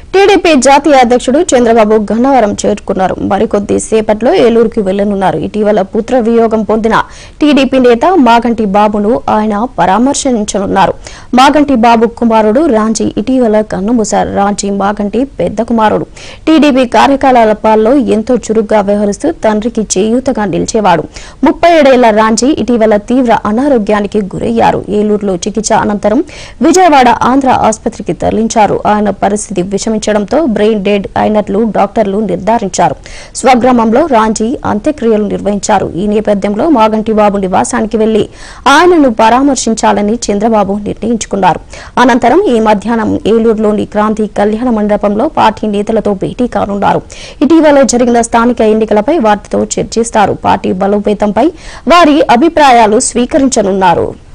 TDP జాతీయ అధ్యక్షుడు చంద్రబాబు గన్నవరం చేరుకున్నారు మరికొద్ది సేపట్లో ఏలూరుకి వెళ్లనున్నారు ఇటీవల పుత్ర వియోగం పొందిన టీడీపీ నేత మాగంటి బాబును ఆయన పరామర్శించనున్నారు మాగంటి బాబు కుమారుడు రాంజీ ఇటీవల కన్నుమూశారు రాంజీ మాగంటి పెద్ద కుమారుడు టీడీపీ కార్యకలాపాల్లో ఎంతో చురుగ్గా వ్యవహరిస్తూ తండ్రికి చేయూతగా నిలిచేవాడు ముప్పై ఏడేళ్ల రాంజీ ఇటీవల తీవ్ర అనారోగ్యానికి గురయ్యారు ఏలూరులో చికిత్స అనంతరం విజయవాడ ఆంధ్ర ఆసుపత్రికి తరలించారు ఆయన పరిస్థితి విషమించడంతో బ్రెయిన్ డెడ్ అయినట్లు డాక్టర్లు నిర్ధారించారు స్వగ్రామంలో రాంజీ అంత్యక్రియలు నిర్వహించారు ఈ నేపథ్యంలో మాగంటి బాబు నివాసానికి వెళ్లి ఆయనను పరామర్శించాలని చంద్రబాబు నిర్ణయించుకున్నారు అనంతరం ఈ మధ్యాహ్నం ఏలూరులోని క్రాంతి కళ్యాణ మండపంలో పార్టీ నేతలతో భేటీ కానున్నారు ఇటీవల జరిగిన స్థానిక ఎన్నికలపై వారితో చర్చిస్తారు పార్టీ బలోపేతంపై వారి అభిప్రాయాలు స్వీకరించనున్నారు